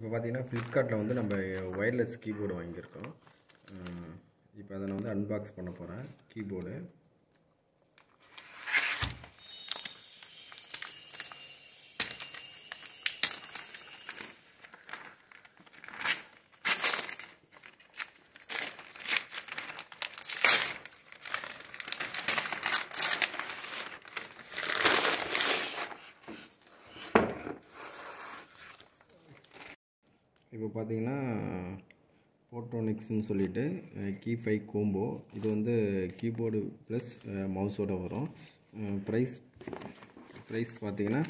இப்போ பார்த்தீங்கன்னா ஃப்ளிப்கார்ட்டில் வந்து நம்ம ஒயர்லெஸ் கீபோர்டு வாங்கியிருக்கோம் இப்போ அதை நான் வந்து அன்பாக்ஸ் பண்ண போகிறேன் கீபோர்டு இப்போ பார்த்தீங்கன்னா போட்ரோனிக்ஸ்னு சொல்லிட்டு கீ ஃபைவ் கோம்போ இது வந்து கீபோர்டு ப்ளஸ் மவுஸோட வரும் ப்ரைஸ் ப்ரைஸ் பார்த்தீங்கன்னா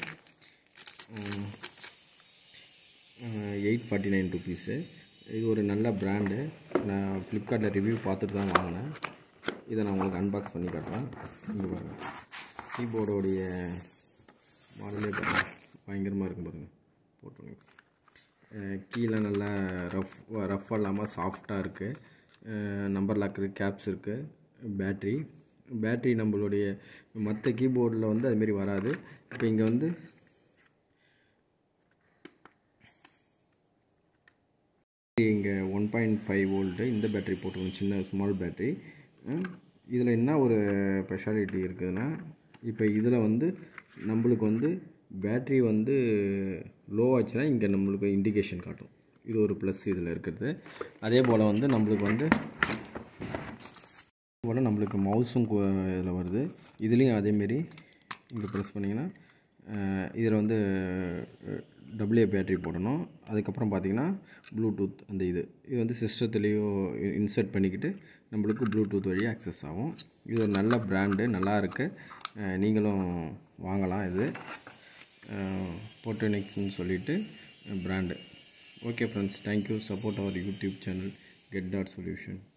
எயிட் ஃபார்ட்டி நைன் ருபீஸு இது ஒரு நல்ல பிராண்டு நான் ஃப்ளிப்கார்ட்டில் ரிவ்யூ பார்த்துட்டு தான் வாங்கினேன் இதை நான் உங்களுக்கு அன்பாக்ஸ் பண்ணி காட்டுறேன் இங்கே பாருங்கள் கீபோர்டோடைய மாடலே பாருங்கள் பயங்கரமாக இருக்கும் பாருங்கள் போட்ரோனிக்ஸ் கீழே நல்லா ரஃப் ரஃப்பாக இல்லாமல் சாஃப்டாக இருக்குது நம்பர் லாக் இருக்குது கேப்ஸ் இருக்குது பேட்ரி பேட்ரி நம்மளுடைய மற்ற கீபோர்டில் வந்து அதுமாரி வராது இப்போ இங்கே வந்து இங்கே ஒன் பாயிண்ட் ஃபைவ் வோல்ட்டு இந்த பேட்டரி போட்டுருக்கோம் சின்ன ஸ்மால் பேட்ரி இதில் என்ன ஒரு ஸ்பெஷாலிட்டி இருக்குதுன்னா இப்போ இதில் வந்து நம்மளுக்கு வந்து பேட்ரி வந்து லோ ஆச்சுன்னா இங்கே நம்மளுக்கு இண்டிகேஷன் காட்டும் இது ஒரு ப்ளஸ் இதில் இருக்கிறது அதே போல் வந்து நம்மளுக்கு வந்து போல் நம்மளுக்கு மவுஸும் இதில் வருது இதுலேயும் அதேமாரி இங்கே ப்ரெஸ் பண்ணிங்கன்னா இதில் வந்து டபிள்யூ பேட்ரி போடணும் அதுக்கப்புறம் பார்த்திங்கன்னா ப்ளூடூத் அந்த இது இது வந்து சிஸ்டத்துலேயோ இன்சர்ட் பண்ணிக்கிட்டு நம்மளுக்கு ப்ளூடூத் வழியாக ஆக்சஸ் ஆகும் இது ஒரு நல்ல ப்ராண்டு நல்லா இருக்குது நீங்களும் வாங்கலாம் இது போட்டோனிக்ஸ்னு சொல்லிட்டு brand okay friends thank you support அவர் YouTube channel get dot solution